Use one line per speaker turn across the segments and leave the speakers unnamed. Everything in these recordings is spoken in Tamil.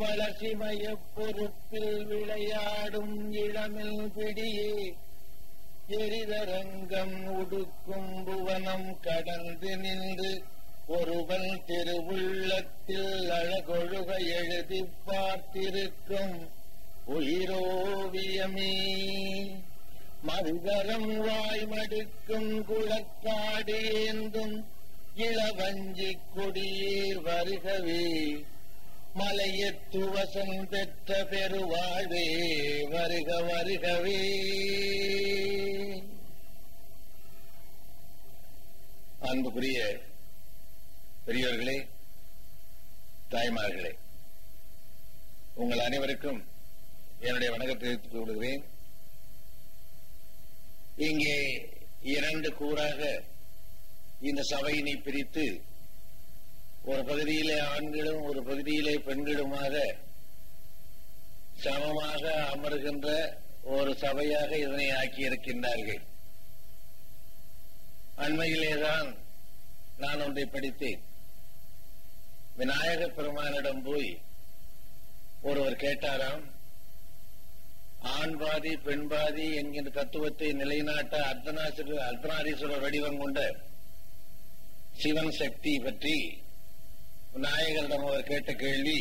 பழசிமய பொறுப்பில் விளையாடும் இளமில் பிடியே எரிதரங்கம் உடுக்கும் புவனம் கடந்து நின்று ஒருவன் திருவுள்ளத்தில் அழகொழுக எழுதி பார்த்திருக்கும் உயிரோவியமே மறுகரம் வாய்மடுக்கும் குளக்காடு ஏந்தும் இளவஞ்சி கொடியேர் வருகவே மலையத்துவசம் பெற்ற பெருவாழ்வே வருக வருகவே அன்புக்குரிய பெரியோர்களே தாய்மார்களே உங்கள் அனைவருக்கும் என்னுடைய வணக்கத்தை தெரிவித்துக் கொள்கிறேன் இங்கே இரண்டு கூறாக இந்த சபையினை பிரித்து ஒரு பகுதியிலே ஆண்களும் ஒரு பகுதியிலே பெண்களுமாக சமமாக அமர்கின்ற ஒரு சபையாக இதனை ஆக்கியிருக்கின்றார்கள் அண்மையிலேதான் நான் ஒன்றை படித்தேன் விநாயக பெருமானிடம் போய் ஒருவர் கேட்டாராம் ஆண் பாதி பெண் பாதி என்கின்ற தத்துவத்தை நிலைநாட்ட அர்த்தநாசீஸ்வரர் அர்த்தநாரீஸ்வரர் வடிவம் கொண்ட சிவன் சக்தி பற்றி விநாயகரிடம் அவர் கேட்ட கேள்வி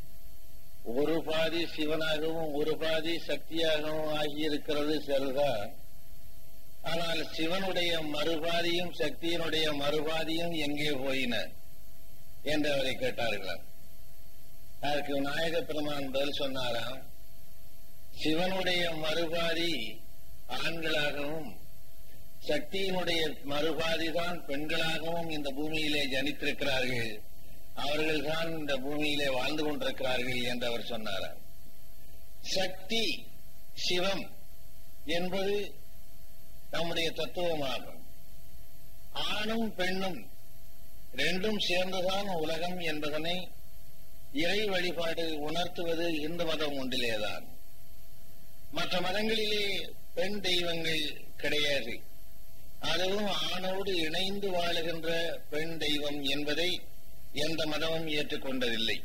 ஒரு பாதி சிவனாகவும் ஒரு பாதி சக்தியாகவும் ஆகியிருக்கிறது சரிதான் ஆனால் சிவனுடைய மறுபாதியும் சக்தியினுடைய மறுபாதியும் எங்கே போயின என்று அவரை கேட்டார்களாம் அதற்கு விநாயக பெருமான் பதில் சொன்னாராம் சிவனுடைய மறுபாதி ஆண்களாகவும் சக்தியினுடைய மறுபாதிதான் பெண்களாகவும் இந்த பூமியிலே ஜனித்திருக்கிறார்கள் அவர்கள் தான் இந்த பூமியிலே வாழ்ந்து கொண்டிருக்கிறார்கள் என்று அவர் சொன்னாராம் சக்தி சிவம் என்பது நம்முடைய தத்துவமாகும் ஆணும் பெண்ணும் ரெண்டும் சேர்ந்துதான் உலகம் என்பதனை இறை வழிபாடு உணர்த்துவது இந்து மதம் ஒன்றிலேதான் மற்ற மதங்களிலே பெண் தெய்வங்கள் கிடையாது அதுவும் ஆணோடு இணைந்து வாழுகின்ற பெண் தெய்வம் என்பதை எந்த மதமும் ஏற்றுக்கொண்டதில்லை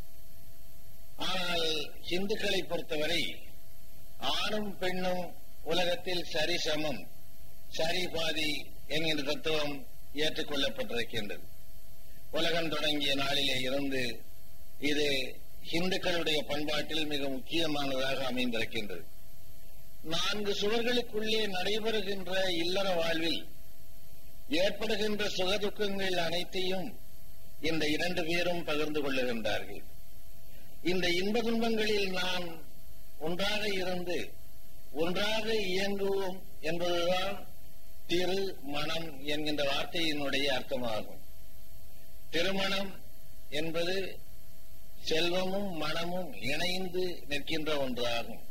ஆனால் இந்துக்களை பொறுத்தவரை ஆணும் பெண்ணும் உலகத்தில் சரிசமம் சரி பாதி என்கின்ற தத்துவம் ஏற்றுக்கொள்ளப்பட்டிருக்கின்றது உலகம் தொடங்கிய நாளிலே இருந்து இது இந்துக்களுடைய பண்பாட்டில் மிக முக்கியமானதாக அமைந்திருக்கின்றது நான்கு சுவர்களுக்குள்ளே நடைபெறுகின்ற இல்லற வாழ்வில் ஏற்படுகின்ற சுகதுக்கங்கள் அனைத்தையும் இந்த இரண்டு பேரும் பகிர்ந்து கொள்ளுகின்றார்கள் இந்த இன்ப துன்பங்களில் நாம் ஒன்றாக இருந்து ஒன்றாக இயங்குவோம் என்பதுதான் திரு மணம் என்கின்ற வார்த்தையினுடைய அர்த்தமாகும் திருமணம் என்பது செல்வமும் மனமும் இணைந்து நிற்கின்ற ஒன்றாகும்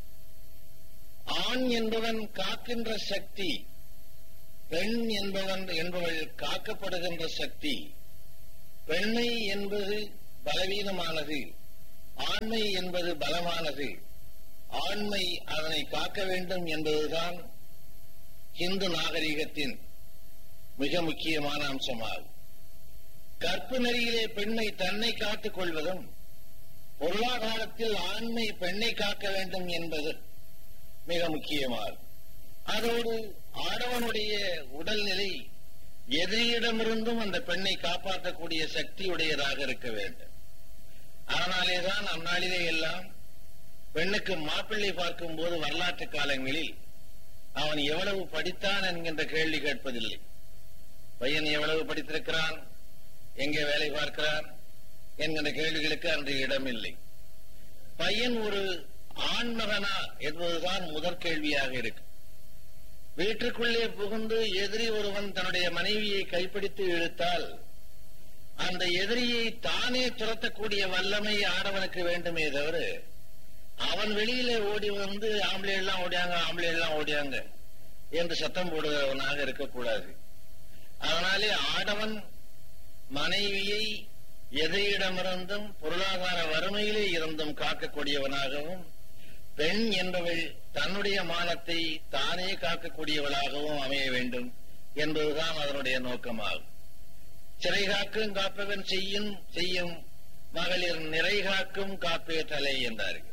ஆண் என்பவன் காக்கின்ற சக்தி பெண் என்பவன் என்பவள் காக்கப்படுகின்ற சக்தி பெண்மை என்பது பலவீனமானது ஆண்மை என்பது பலமானது ஆண்மை அதனை காக்க வேண்டும் என்பதுதான் இந்து நாகரிகத்தின் மிக முக்கியமான அம்சமாகும் கற்பு நெறியிலே பெண்ணை தன்னை காத்துக் கொள்வதும் பொருளாதாரத்தில் ஆண்மை பெண்ணை காக்க வேண்டும் என்பது மிக முக்கியமாகும் அதோடு ஆடவனுடைய உடல்நிலை எதிரியிடமிருந்தும் அந்த பெண்ணை காப்பாற்றக்கூடிய சக்தியுடையதாக இருக்க வேண்டும் அதனாலேதான் அந்நாளிலே எல்லாம் பெண்ணுக்கு மாப்பிள்ளை பார்க்கும் போது வரலாற்று காலங்களில் அவன் எவ்வளவு படித்தான் என்கின்ற கேள்வி கேட்பதில்லை பையன் எவ்வளவு படித்திருக்கிறான் எங்கே வேலை பார்க்கிறான் என்கின்ற கேள்விகளுக்கு அன்று இடமில்லை பையன் ஒரு ஆண்மகனா என்பதுதான் முதற் கேள்வியாக இருக்கு வீட்டுக்குள்ளே புகுந்து எதிரி ஒருவன் தன்னுடைய மனைவியை கைப்பிடித்து இழுத்தால் அந்த எதிரியை தானே துரத்தக்கூடிய வல்லமை ஆடவனுக்கு வேண்டுமே தவிர அவன் வெளியிலே ஓடி வந்து ஆம்பளை எல்லாம் ஓடியாங்க ஆம்பளை எல்லாம் ஓடியாங்க என்று சத்தம் போடுகிறவனாக இருக்கக்கூடாது அதனாலே ஆடவன் மனைவியை எதையிடமிருந்தும் பொருளாதார வறுமையிலே இருந்தும் காக்கக்கூடியவனாகவும் பெண் என்பவள் தன்னுடைய மானத்தை தானே காக்கக்கூடியவளாகவும் அமைய வேண்டும் என்பதுதான் அதனுடைய நோக்கமாகும் சிறை காக்கும் காப்பவன் செய்யும் செய்யும் மகளிர் நிறை காக்கும் காப்பே தலை என்றார்கள்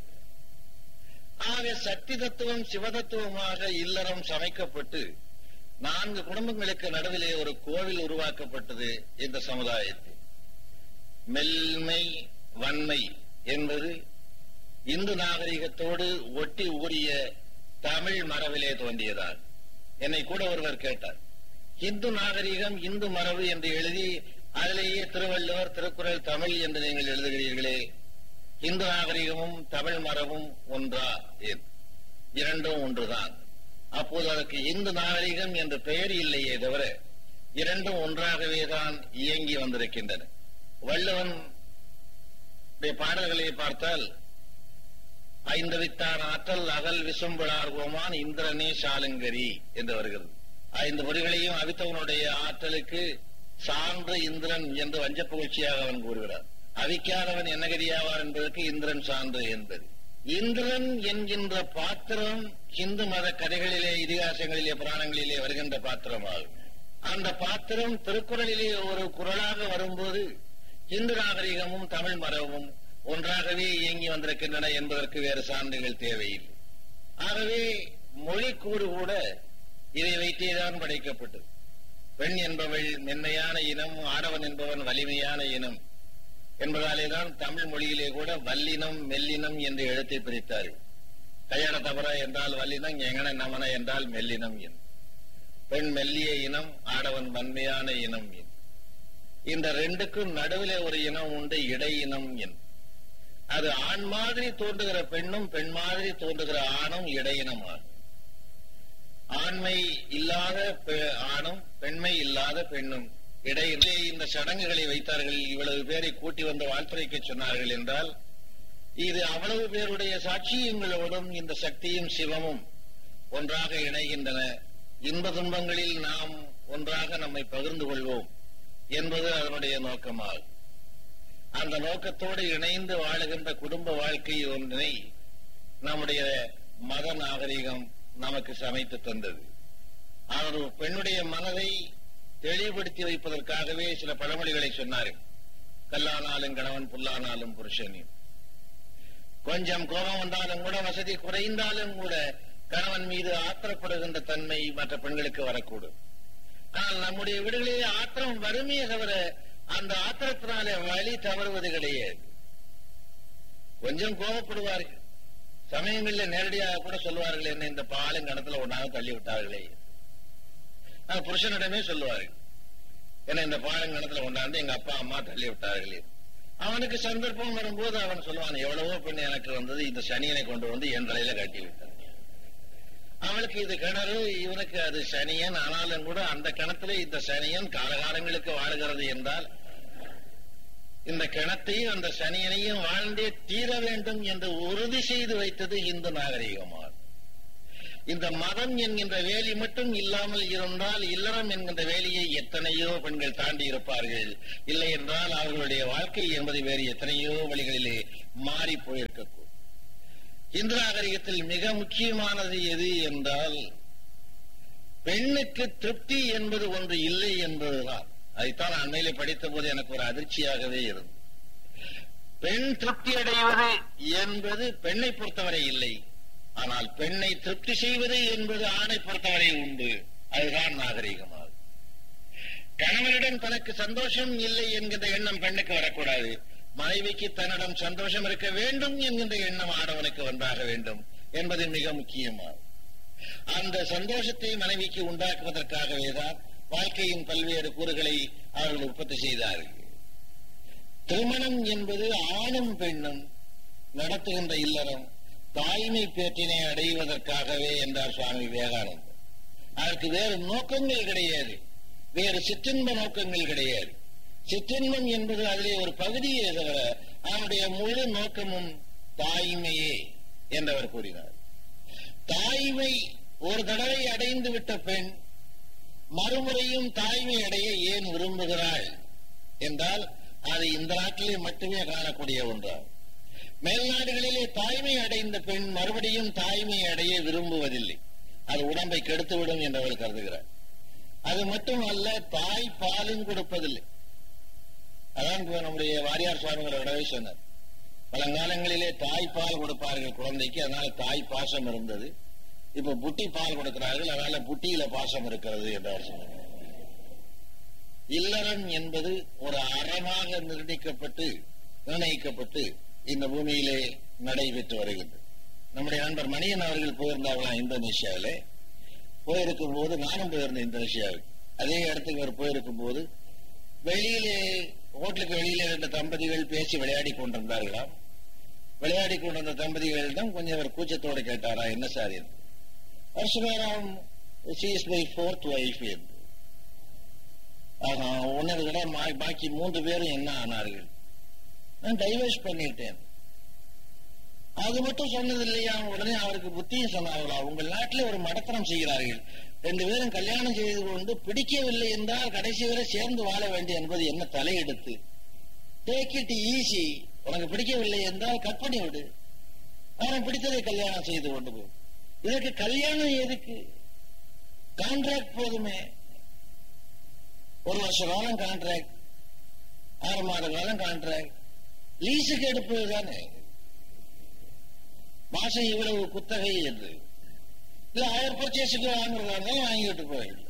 ஆக சக்தி தத்துவம் சிவதத்துவமாக இல்லறம் சமைக்கப்பட்டு நான்கு குடும்பங்களுக்கு நடுவிலே ஒரு கோவில் உருவாக்கப்பட்டது இந்த சமுதாயத்தில் மெல்மை வன்மை என்பது இந்து நாகரிகத்தோடு ஒட்டி ஊறிய தமிழ் மரபிலே தோன்றியதால் என்னை கூட ஒருவர் கேட்டார் இந்து நாகரிகம் இந்து மரபு என்று எழுதி அதிலேயே திருவள்ளுவர் திருக்குறள் தமிழ் என்று நீங்கள் எழுதுகிறீர்களே இந்து நாகரிகமும் தமிழ் மரபும் ஒன்றா ஏன் இரண்டும் ஒன்றுதான் அப்போது அதற்கு இந்து நாகரிகம் என்ற பெயர் இல்லையே தவிர இரண்டும் ஒன்றாகவே தான் இயங்கி வந்திருக்கின்றன வள்ளுவன் பாடல்களை பார்த்தால் ஐந்தவித்தான் ஆற்றல் அகல் விசும்புளார் கோமான் இந்திரனே சாலுங்கரி என்று வருகிறது ஐந்து பொறிகளையும் அவித்தவனுடைய ஆற்றலுக்கு சான்று இந்திரன் என்று வஞ்ச புகழ்ச்சியாக அவன் கூறுகிறார் அவிக்காதவன் என்ன கதியாவார் என்பதற்கு இந்திரன் சான்று என்பது இந்திரன் என்கின்ற பாத்திரம் இந்து மத கதைகளிலே இதிகாசங்களிலே புராணங்களிலே வருகின்ற பாத்திரமாகும் அந்த பாத்திரம் திருக்குறளிலே ஒரு குரலாக வரும்போது இந்து நாகரிகமும் தமிழ் மரபும் ஒன்றாகவே இயங்கி வந்திருக்கின்றன என்பதற்கு வேறு சான்றுகள் தேவையில்லை ஆகவே மொழி கூறு கூட இதை வைத்தேதான் படைக்கப்பட்டது பெண் என்பவள் மென்மையான இனம் ஆடவன் என்பவன் வலிமையான இனம் என்பதாலேதான் தமிழ் மொழியிலே கூட வல்லினம் மெல்லினம் என்று எழுத்தை பிரித்தார்கள் கையாட தவற என்றால் வல்லினம் எங்கன நமன என்றால் மெல்லினம் என்று பெண் மெல்லிய இனம் ஆடவன் வன்மையான இனம் என்று இந்த ரெண்டுக்கும் நடுவிலே ஒரு இனம் உண்டு இடை இனம் என்று அது ஆண் மாதிரி தோன்றுகிற பெண்ணும் பெண் மாதிரி தோன்றுகிற ஆணும் இடையினம் ஆகும் ஆண்மை இல்லாத ஆணும் பெண்மை இல்லாத பெண்ணும் இடையிலே இந்த சடங்குகளை வைத்தார்கள் இவ்வளவு பேரை கூட்டி வந்து வாழ்த்துரைக்க சொன்னார்கள் என்றால் இது அவ்வளவு பேருடைய சாட்சியங்களோடும் இந்த சக்தியும் சிவமும் ஒன்றாக இணைகின்றன இன்ப துன்பங்களில் நாம் ஒன்றாக நம்மை பகிர்ந்து கொள்வோம் என்பது அதனுடைய நோக்கமாகும் அந்த நோக்கத்தோடு இணைந்து வாழுகின்ற குடும்ப வாழ்க்கை ஒன்றினை நம்முடைய மத நாகரிகம் நமக்கு சமைத்து தந்தது அவர் பெண்ணுடைய மனதை தெளிவுபடுத்தி வைப்பதற்காகவே சில பழமொழிகளை சொன்னார்கள் கல்லானாலும் கணவன் புல்லானாலும் புருஷனின் கொஞ்சம் கோபம் வந்தாலும் கூட வசதி குறைந்தாலும் கூட கணவன் மீது ஆத்திரப்படுகின்ற தன்மை மற்ற பெண்களுக்கு வரக்கூடும் ஆனால் நம்முடைய வீடுகளிலே ஆத்திரம் வறுமையை தவிர அந்த ஆத்திரத்தினாலே வழி தவறுவது கிடையாது கொஞ்சம் கோபப்படுவார்கள் சமயங்களில் நேரடியாக கூட சொல்லுவார்கள் என்ன இந்த பாலும் கணத்துல ஒன்றாக தள்ளி விட்டார்களே புருஷனிடமே சொல்லுவார்கள் என்ன இந்த பாலங்கணத்துல கொண்டாந்து எங்க அப்பா அம்மா தள்ளி விட்டார்களே அவனுக்கு சந்தர்ப்பம் வரும்போது அவன் சொல்லுவான் எவ்வளவோ பெண் எனக்கு வந்தது இந்த சனியனை கொண்டு வந்து என் தலையில கட்டி விட்டான் அவளுக்கு இது கிணறு இவனுக்கு அது சனியன் ஆனாலும் கூட அந்த கிணத்துல இந்த சனியன் காலகாலங்களுக்கு வாழுகிறது என்றால் இந்த கிணத்தையும் அந்த சனியனையும் வாழ்ந்தே தீர வேண்டும் என்று உறுதி செய்து வைத்தது இந்து நாகரிகமாகும் இந்த மதம் என்கின்ற வேலி மட்டும் இல்லாமல் இருந்தால் இல்லறம் என்கின்ற வேலியை எத்தனையோ பெண்கள் தாண்டி இருப்பார்கள் இல்லை என்றால் அவர்களுடைய வாழ்க்கை என்பது வேறு எத்தனையோ வழிகளிலே மாறி போயிருக்கக்கூடும் இந்து நாகரிகத்தில் மிக முக்கியமானது எது என்றால் பெண்ணுக்கு திருப்தி என்பது ஒன்று இல்லை என்பதுதான் அதைத்தான் அண்மையிலே படித்த போது எனக்கு ஒரு அதிர்ச்சியாகவே இருந்தது பெண் திருப்தி அடைவது என்பது பெண்ணை பொறுத்தவரை இல்லை ஆனால் பெண்ணை திருப்தி செய்வது என்பது ஆணை பொறுத்தவரை உண்டு அதுதான் நாகரிகமாகும் கணவனிடம் தனக்கு சந்தோஷம் இல்லை என்கின்ற எண்ணம் பெண்ணுக்கு வரக்கூடாது மனைவிக்கு தன்னிடம் சந்தோஷம் இருக்க வேண்டும் என்கின்ற எண்ணம் ஆடவனுக்கு வந்தாக வேண்டும் என்பது மிக முக்கியமாகும் அந்த சந்தோஷத்தை மனைவிக்கு உண்டாக்குவதற்காகவே தான் வாழ்க்கையின் பல்வேறு கூறுகளை அவர்கள் உற்பத்தி செய்தார்கள் திருமணம் என்பது ஆணும் பெண்ணும் நடத்துகின்ற இல்லறம் தாய்மை பேற்றினை அடைவதற்காகவே என்றார் சுவாமி விவேகானந்தர் அதற்கு வேறு நோக்கங்கள் கிடையாது வேறு சிற்றின்ப நோக்கங்கள் கிடையாது சிற்றின்பம் என்பது அதிலே ஒரு பகுதியே தவிர அவனுடைய முழு நோக்கமும் தாய்மையே என்றவர் கூறினார் தாய்மை ஒரு தடவை அடைந்து விட்ட பெண் மறுமுறையும் தாய்மை அடைய ஏன் விரும்புகிறாள் என்றால் அது இந்த நாட்டிலே மட்டுமே காணக்கூடிய ஒன்றாகும் மேல்நாடுகளிலே தாய்மை அடைந்த பெண் மறுபடியும் தாய்மை அடைய விரும்புவதில்லை அது உடம்பை கெடுத்துவிடும் என்று அவர் கருதுகிறார் அது மட்டும் அல்ல தாய் பாலும் கொடுப்பதில்லை அதான் இப்ப நம்முடைய வாரியார் சுவாமிகள் விடவே சொன்னார் பழங்காலங்களிலே தாய்ப்பால் கொடுப்பார்கள் குழந்தைக்கு அதனால தாய் பாசம் இருந்தது இப்ப புட்டி பால் கொடுக்கிறார்கள் அதனால புட்டியில பாசம் இருக்கிறது என்று அவர் சொன்னார் இல்லறம் என்பது ஒரு அறமாக நிர்ணயிக்கப்பட்டு நிர்ணயிக்கப்பட்டு இந்த பூமியிலே நடைபெற்று வருகின்றது நம்முடைய நண்பர் மணியன் அவர்கள் போயிருந்தார்களாம் இந்தோனேஷியாவிலே போயிருக்கும் போது நானும் போயிருந்தேன் இந்தோனேஷியாவுக்கு அதே இடத்துக்கு அவர் போயிருக்கும் போது வெளியிலே ஹோட்டலுக்கு வெளியிலே ரெண்டு தம்பதிகள் பேசி விளையாடி கொண்டிருந்தார்களாம் விளையாடி கொண்டிருந்த தம்பதிகளிடம் கொஞ்சம் அவர் கூச்சத்தோடு கேட்டாரா என்ன சார் என்று அவர் சொன்னாராம் she is my fourth wife என்று ஆஹா, உன்னதை விட மா- பாக்கி மூன்று பேரும் என்ன ஆனார்கள் நான் டைவர்ஸ் பண்ணிட்டேன் அது மட்டும் சொன்னது இல்லையா உடனே அவருக்கு புத்தியும் சொன்னார்களா உங்கள் நாட்டில் ஒரு மடத்தனம் செய்கிறார்கள் ரெண்டு பேரும் கல்யாணம் செய்து கொண்டு பிடிக்கவில்லை என்றால் கடைசி வரை சேர்ந்து வாழ வேண்டும் என்பது என்ன தலையெடுத்து டேக் இட் ஈஸி உனக்கு பிடிக்கவில்லை என்றால் கட் பண்ணி விடு அவன் பிடித்ததை கல்யாணம் செய்து கொண்டு போ இதற்கு கல்யாணம் எதுக்கு கான்ட்ராக்ட் போதுமே ஒரு வருஷ காலம் கான்ட்ராக்ட் ஆறு மாத காலம் கான்ட்ராக்ட் லீஸுக்கு எடுப்பது தானே மாசம் இவ்வளவு குத்தகை என்று இல்ல ஹையர் பர்ச்சேஸுக்கு வாங்குறதா வாங்கிட்டு போயிடல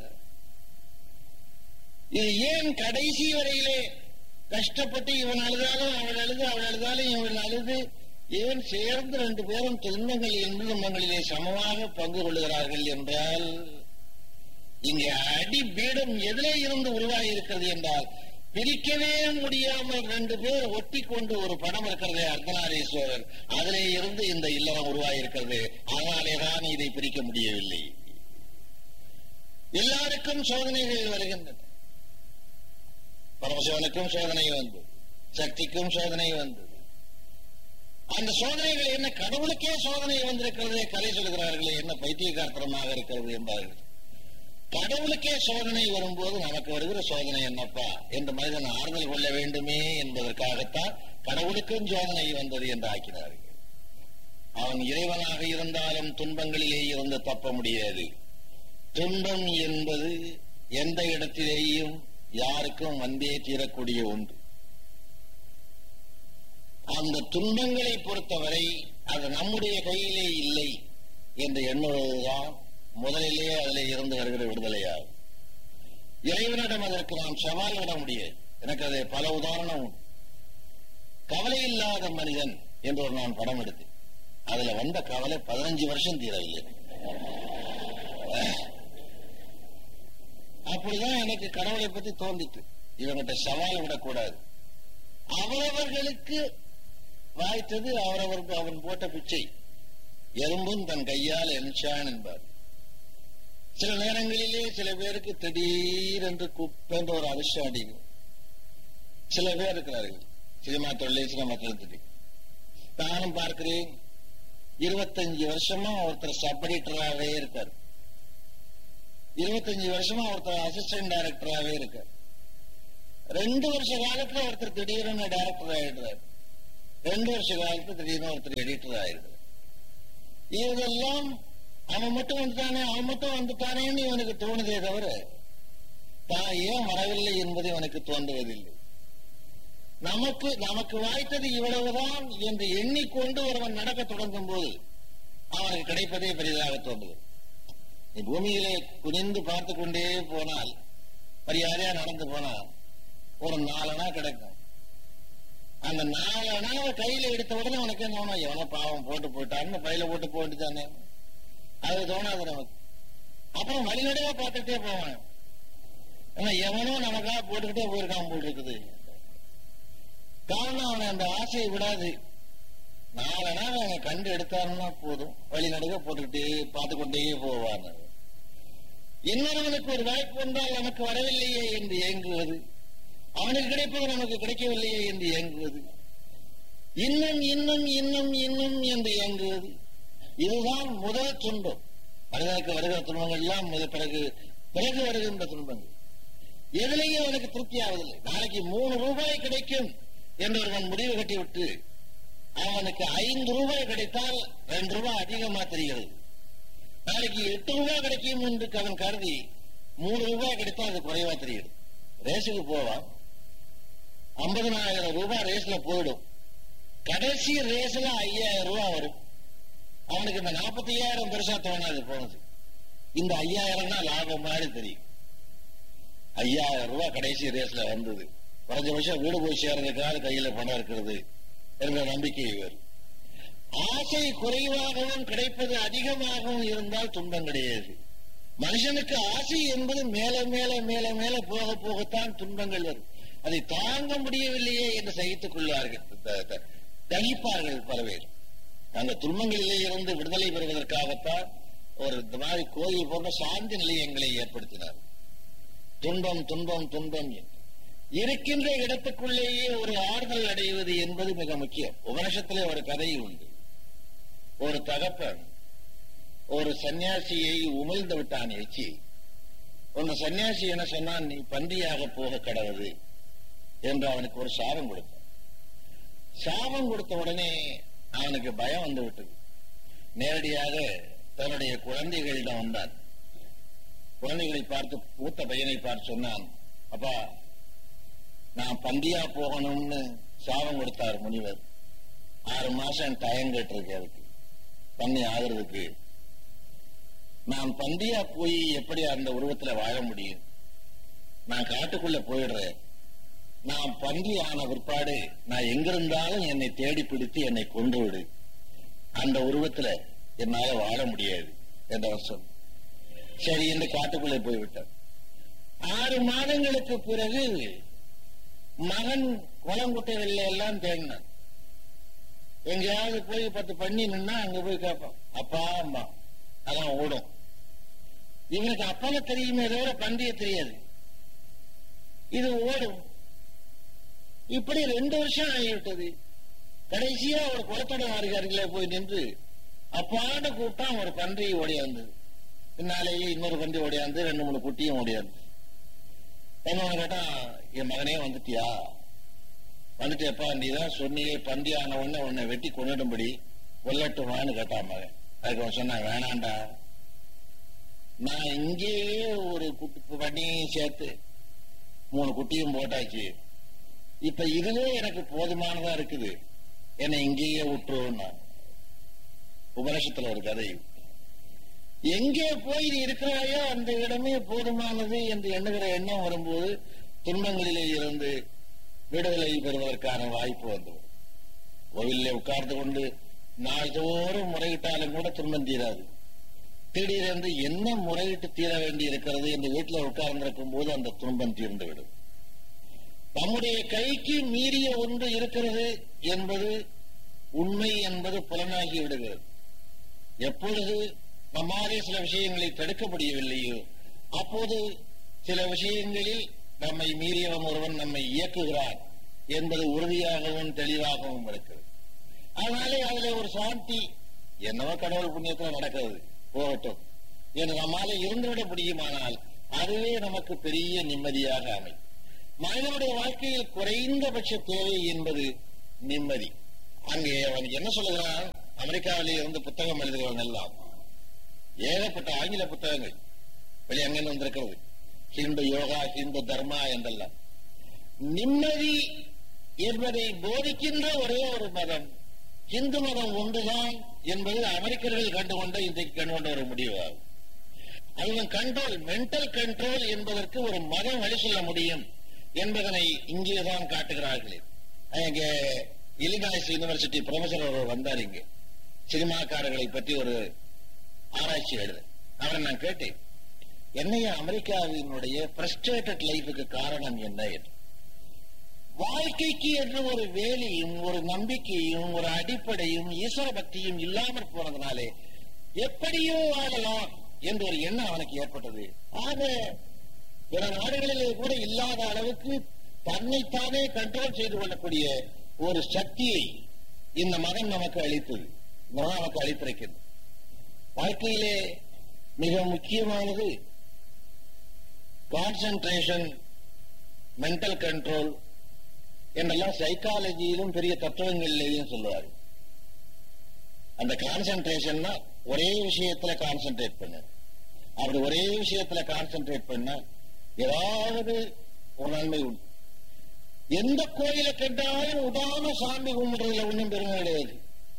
இது ஏன் கடைசி வரையிலே கஷ்டப்பட்டு இவன் அழுதாலும் அவள் அழுது அவள் அழுதாலும் இவன் அழுது இவன் சேர்ந்து ரெண்டு பேரும் துன்பங்கள் இன்ப துன்பங்களிலே சமமாக பங்கு கொள்ளுகிறார்கள் என்றால் இங்கே அடி பீடம் எதிலே இருந்து உருவாகி இருக்கிறது என்றால் பிரிக்கவே முடியாமல் ரெண்டு பேர் ஒட்டி கொண்டு ஒரு படம் இருக்கிறதே அர்த்தநாரீஸ்வரர் அதிலே இருந்து இந்த இல்லறம் உருவாகி இருக்கிறது அதனாலேதான் இதை பிரிக்க முடியவில்லை எல்லாருக்கும் சோதனைகள் வருகின்றன பரமசிவனுக்கும் சோதனை வந்தது சக்திக்கும் சோதனை வந்தது அந்த சோதனைகள் என்ன கடவுளுக்கே சோதனை வந்திருக்கிறதே கதை சொல்கிறார்களே என்ன பைத்தியகார்த்தனமாக இருக்கிறது என்பார்கள் கடவுளுக்கே சோதனை வரும்போது நமக்கு வருகிற சோதனை என்னப்பா என்று மனிதன் ஆறுதல் கொள்ள வேண்டுமே என்பதற்காகத்தான் கடவுளுக்கும் சோதனை வந்தது என்று ஆக்கினார்கள் அவன் இறைவனாக இருந்தாலும் துன்பங்களிலே இருந்து தப்ப முடியாது துன்பம் என்பது எந்த இடத்திலேயும் யாருக்கும் வந்தே தீரக்கூடிய ஒன்று அந்த துன்பங்களை பொறுத்தவரை அது நம்முடைய கையிலே இல்லை என்று எண்ணுவதுதான் முதலிலே அதிலே இருந்து வருகிற விடுதலையாகும் இறைவனிடம் அதற்கு நாம் சவால் விட முடியாது எனக்கு அது பல உதாரணம் உண்டு கவலை இல்லாத மனிதன் என்று ஒரு நான் படம் எடுத்தேன் அதுல வந்த கவலை பதினஞ்சு வருஷம் தீரவில்லை அப்படிதான் எனக்கு கடவுளை பத்தி தோன்றிட்டு இவங்கிட்ட சவால் விடக்கூடாது அவரவர்களுக்கு வாய்த்தது அவரவருக்கு அவன் போட்ட பிச்சை எறும்பும் தன் கையால் என்சான் என்பார் சில நேரங்களிலே சில பேருக்கு திடீரென்று குப்பென்ற ஒரு அதிர்ஷ்டம் அடிக்கும் சில பேர் இருக்கிறார்கள் சினிமா தொழிலே சினிமா தொழில் நானும் பார்க்கிறேன் இருபத்தஞ்சு வருஷமா ஒருத்தர் சப் எடிட்டராகவே இருக்கார் இருபத்தஞ்சு வருஷமா ஒருத்தர் அசிஸ்டன்ட் டைரக்டராகவே இருக்கார் ரெண்டு வருஷ காலத்துல ஒருத்தர் திடீர்னு டைரக்டர் ஆயிடுறாரு ரெண்டு வருஷ காலத்துல திடீர்னு ஒருத்தர் எடிட்டர் ஆயிடுறாரு இதெல்லாம் அவன் மட்டும் வந்துட்டானே அவன் மட்டும் வந்துட்டானேன்னு இவனுக்கு தோணுதே தவிர தான் ஏன் வரவில்லை என்பது இவனுக்கு தோன்றுவதில்லை நமக்கு நமக்கு வாய்த்தது இவ்வளவுதான் என்று எண்ணிக்கொண்டு ஒருவன் நடக்க தொடங்கும் போது அவனுக்கு கிடைப்பதே பெரிதாக தோன்றுகிறது நீ பூமியிலே குனிந்து பார்த்து கொண்டே போனால் மரியாதையா நடந்து போனா ஒரு நாலனா கிடைக்கும் அந்த நாலு அணாவை கையில எடுத்த உடனே உனக்கு என்ன தோணும் எவனோ பாவம் போட்டு போயிட்டான்னு பையில போட்டு போட்டு தானே அது தோணாது நமக்கு அப்புறம் வழிநடையா பார்த்துட்டே போவான் ஏன்னா எவனோ நமக்காக போட்டுக்கிட்டே போயிருக்கான் போல் இருக்குது காரணம் அவனை அந்த ஆசையை விடாது நாலு நாள் அவன் கண்டு எடுத்தாருன்னா போதும் வழி நடுக போட்டுக்கிட்டே பார்த்து கொண்டே போவான் இன்னொருவனுக்கு ஒரு வாய்ப்பு வந்தால் நமக்கு வரவில்லையே என்று ஏங்குவது அவனுக்கு கிடைப்பது நமக்கு கிடைக்கவில்லையே என்று ஏங்குவது இன்னும் இன்னும் இன்னும் இன்னும் என்று ஏங்குவது இதுதான் முதல் துன்பம் மனிதனுக்கு வருகிற துன்பங்கள் எல்லாம் இது பிறகு பிறகு வருகின்ற துன்பங்கள் எதிலேயும் அவனுக்கு திருப்தி ஆவதில்லை நாளைக்கு மூணு ரூபாய் கிடைக்கும் என்று ஒருவன் முடிவு கட்டிவிட்டு அவனுக்கு ஐந்து ரூபாய் கிடைத்தால் ரெண்டு ரூபாய் அதிகமா தெரிகிறது நாளைக்கு எட்டு ரூபாய் கிடைக்கும் என்று அவன் கருதி மூணு ரூபாய் கிடைத்தால் அது குறைவா தெரியுது ரேஸுக்கு போவான் ஐம்பதனாயிரம் ரூபாய் ரேஸ்ல போயிடும் கடைசி ரேஸ்ல ஐயாயிரம் ரூபாய் வரும் அவனுக்கு இந்த நாற்பத்தி ஐயாயிரம் பெருசா தோணாது போனது இந்த ஐயாயிரம் தான் லாபம் மாதிரி தெரியும் ஐயாயிரம் ரூபாய் கடைசி ரேஸ்ல வந்தது குறைஞ்சபட்சம் வீடு போய் சேர்றதுக்காக கையில பணம் இருக்கிறது என்ற நம்பிக்கை வேறு ஆசை குறைவாகவும் கிடைப்பது அதிகமாகவும் இருந்தால் துன்பம் கிடையாது மனுஷனுக்கு ஆசை என்பது மேல மேல மேல மேல போக போகத்தான் துன்பங்கள் வரும் அதை தாங்க முடியவில்லையே என்று சகித்துக் கொள்வார்கள் த- த- தகிப்பார்கள் பல பேர் அந்த துன்பங்களிலே இருந்து விடுதலை பெறுவதற்காகத்தான் ஒரு இந்த மாதிரி கோயில் போன்ற சாந்தி நிலையங்களை ஏற்படுத்தினார் துன்பம் துன்பம் துன்பம் என்று இருக்கின்ற இடத்துக்குள்ளேயே ஒரு ஆறுதல் அடைவது என்பது மிக முக்கியம் உபனிஷத்திலே ஒரு கதை உண்டு ஒரு தகப்பன் ஒரு சன்னியாசியை உமிழ்ந்து விட்டான் எச்சி ஒரு சன்னியாசி என்ன சொன்னான் நீ பன்றியாக போக கடவுது என்று அவனுக்கு ஒரு சாபம் கொடுத்தான் சாபம் கொடுத்த உடனே அவனுக்கு பயம் வந்து விட்டது நேரடியாக தன்னுடைய குழந்தைகளிடம் வந்தான் குழந்தைகளை பார்த்து மூத்த பையனை பார்த்து சொன்னான் அப்பா நான் பந்தியா போகணும்னு சாபம் கொடுத்தார் முனிவர் ஆறு மாசம் டயம் கேட்டிருக்கு அதுக்கு பண்ணி ஆகுறதுக்கு நான் பந்தியா போய் எப்படி அந்த உருவத்துல வாழ முடியும் நான் காட்டுக்குள்ள போயிடுறேன் நான் பன்றி ஆன பிற்பாடு நான் எங்கிருந்தாலும் என்னை தேடி பிடித்து என்னை கொன்று விடு அந்த உருவத்துல என்னால வாழ முடியாது என்றவர் சொன்ன சரி என்று காட்டுக்குள்ளே போய்விட்டார் ஆறு மாதங்களுக்கு பிறகு மகன் குளங்குட்டைகள்ல எல்லாம் தேடினான் எங்கேயாவது போய் பத்து பண்ணி நின்னா அங்க போய் கேட்பான் அப்பா அம்மா அதான் ஓடும் இவனுக்கு அப்பாவை தெரியுமே தவிர பன்றிய தெரியாது இது ஓடும் இப்படி ரெண்டு வருஷம் ஆகிவிட்டது கடைசியா ஒரு குளத்தோட அருகே போய் நின்று அப்பான்னு கூப்பிட்டா ஒரு பன்றி ஓடியாந்தது பின்னாலேயே இன்னொரு பன்றி ஓடியாந்து ரெண்டு மூணு குட்டியும் ஓடியாந்து என்ன கேட்டா என் மகனே வந்துட்டியா வந்துட்டேப்பா நீ தான் சொன்னியே பன்றி ஆன உடனே உன்னை வெட்டி கொண்டுடும்படி கொல்லட்டுமான்னு கேட்டான் மகன் அதுக்கு அவன் சொன்னான் வேணாண்டா நான் இங்கேயே ஒரு குட்டி பண்ணியும் சேர்த்து மூணு குட்டியும் போட்டாச்சு இப்ப இதுவே எனக்கு போதுமானதா இருக்குது என்னை இங்கேயே விட்டுருவோம் உபநிஷத்துல ஒரு கதை எங்கே போய் நீ இருக்கிறாயோ அந்த இடமே போதுமானது என்று எண்ணுகிற எண்ணம் வரும்போது துன்பங்களிலே இருந்து விடுதலை பெறுவதற்கான வாய்ப்பு வந்தது கோவிலில் உட்கார்ந்து கொண்டு நாள்தோறும் முறையிட்டாலும் கூட துன்பம் தீராது திடீரென்று என்ன முறையிட்டு தீர வேண்டி இருக்கிறது என்று வீட்டில் உட்கார்ந்திருக்கும் போது அந்த துன்பம் தீர்ந்துவிடும் நம்முடைய கைக்கு மீறிய ஒன்று இருக்கிறது என்பது உண்மை என்பது புலனாகி விடுகிறது எப்பொழுது நம்மாலே சில விஷயங்களை தடுக்க முடியவில்லையோ அப்போது சில விஷயங்களில் நம்மை மீறியவன் ஒருவன் நம்மை இயக்குகிறான் என்பது உறுதியாகவும் தெளிவாகவும் இருக்கிறது அதனாலே அதுல ஒரு சாந்தி என்னவோ கடவுள் புண்ணியத்துல நடக்கிறது போகட்டும் என்று நம்மால இருந்துவிட முடியுமானால் அதுவே நமக்கு பெரிய நிம்மதியாக அமையும் மனிதனுடைய வாழ்க்கையில் குறைந்தபட்ச தேவை என்பது நிம்மதி அங்கே அவன் என்ன சொல்லுகிறான் அமெரிக்காவிலே இருந்து புத்தகம் எழுதுகிறவன் எல்லாம் ஏகப்பட்ட ஆங்கில புத்தகங்கள் வெளியே அங்கிருந்து வந்திருக்கிறது ஹிந்து யோகா ஹிந்து தர்மா என்றெல்லாம் நிம்மதி என்பதை போதிக்கின்ற ஒரே ஒரு மதம் இந்து மதம் ஒன்றுதான் என்பது அமெரிக்கர்கள் கண்டுகொண்ட இன்றைக்கு கண்டுகொண்ட ஒரு முடிவாகும் அதுவும் கண்ட்ரோல் மென்டல் கண்ட்ரோல் என்பதற்கு ஒரு மதம் வழி சொல்ல முடியும் என்பதனை இங்கேதான் காட்டுகிறார்கள் இங்க இலினாய்ஸ் யூனிவர்சிட்டி ப்ரொஃபசர் ஒருவர் வந்தார் இங்க சினிமாக்காரர்களை பற்றி ஒரு ஆராய்ச்சி எழுத அவரை நான் கேட்டேன் என்னைய அமெரிக்காவினுடைய பிரஸ்ட்ரேட்டட் லைஃபுக்கு காரணம் என்ன என்று வாழ்க்கைக்கு என்று ஒரு வேலையும் ஒரு நம்பிக்கையும் ஒரு அடிப்படையும் ஈஸ்வர பக்தியும் இல்லாமற் போனதுனாலே எப்படியோ ஆகலாம் என்று ஒரு எண்ணம் அவனுக்கு ஏற்பட்டது ஆக பிற நாடுகளிலே கூட இல்லாத அளவுக்கு தன்னைத்தானே கண்ட்ரோல் செய்து கொள்ளக்கூடிய ஒரு சக்தியை இந்த மதம் நமக்கு அளித்தது இந்த மதம் நமக்கு அளித்திருக்கிறது வாழ்க்கையிலே மிக முக்கியமானது கான்சன்ட்ரேஷன் மென்டல் கண்ட்ரோல் என்றெல்லாம் சைக்காலஜியிலும் பெரிய தத்துவங்களிலேயும் சொல்லுவார் அந்த கான்சன்ட்ரேஷன்னா ஒரே விஷயத்துல கான்சென்ட்ரேட் பண்ண அப்படி ஒரே விஷயத்துல கான்சென்ட்ரேட் பண்ண ஏதாவது ஒரு நன்மை உண்டு எந்த கோயிலை கேட்டாலும் உடாம சாமி கும்பிடுறதுல ஒண்ணும் பெருமை கிடையாது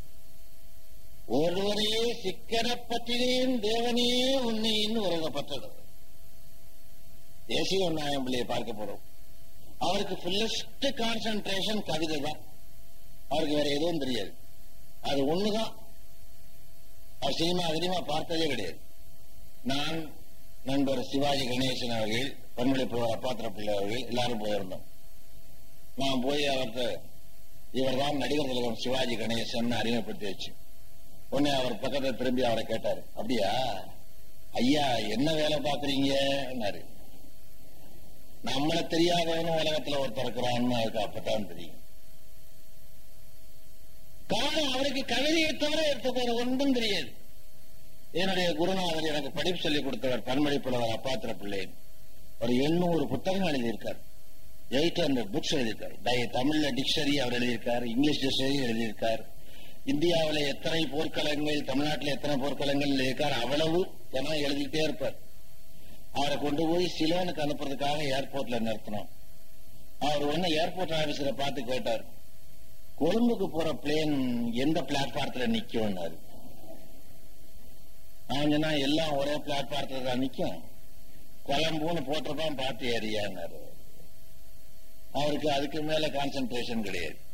ஒருவரையே சிக்கன பற்றினேன் தேவனே உன்னைன்னு உறங்கப்பட்டது தேசிய நாயம் பிள்ளையை பார்க்க போறோம் அவருக்கு ஃபுல்லஸ்ட் கான்சென்ட்ரேஷன் கவிதை தான் அவருக்கு வேற எதுவும் தெரியாது அது ஒண்ணுதான் அவர் சினிமா அதிகமா பார்த்ததே கிடையாது நான் நண்பர் சிவாஜி கணேசன் அவர்கள் பன்மொழி புலவர் அப்பாத்திர பிள்ளை அவர்கள் எல்லாரும் போயிருந்தோம் நான் போய் அவர்கிட்ட இவர் தான் நடிகர் திலகம் சிவாஜி கணேசன் அறிமுகப்படுத்தி வச்சு உடனே அவர் பக்கத்துல திரும்பி அவரை கேட்டாரு அப்படியா ஐயா என்ன வேலை பாக்குறீங்கன்னாரு நம்மள தெரியாதவனும் உலகத்துல ஒருத்தர் இருக்கிறான்னு அதுக்கு அப்பதான் தெரியும் காரணம் அவருக்கு கவிதையை தவிர எடுத்துக்கிற ஒன்றும் தெரியாது என்னுடைய குருநாதர் எனக்கு படிப்பு சொல்லிக் கொடுத்தவர் பன்மொழி புலவர் அப்பாத்திர பிள்ளை ஒரு எண்ணூறு புத்தகம் எழுதியிருக்கார் எயிட் ஹண்ட்ரட் புக்ஸ் எழுதியிருக்கார் டை- தமிழ்ல டிக்ஷனரி அவர் எழுதியிருக்கார் இங்கிலீஷ் டிக்ஷனரி எழுதியிருக்கார் இந்தியாவில் எத்தனை போர்க்களங்கள் தமிழ்நாட்டில் எத்தனை போர்க்களங்கள் எழுதியிருக்கார் அவ்வளவு தினம் எழுதிட்டே இருப்பார் அவரை கொண்டு போய் சிலோனுக்கு அனுப்புறதுக்காக ஏர்போர்ட்ல நிறுத்தினோம் அவர் ஒன்னு ஏர்போர்ட் ஆபீசரை பார்த்து கேட்டார் கொழும்புக்கு போற பிளேன் எந்த பிளாட்பாரத்துல நிக்கும்னாரு அவன் சொன்னா எல்லாம் ஒரே பிளாட்பாரத்துல தான் நிக்கும் கொலம்புன்னு போட்டிருப்பான் பார்த்து ஏரியான்னாரு அவருக்கு அதுக்கு மேல கான்சென்ட்ரேஷன் கிடையாது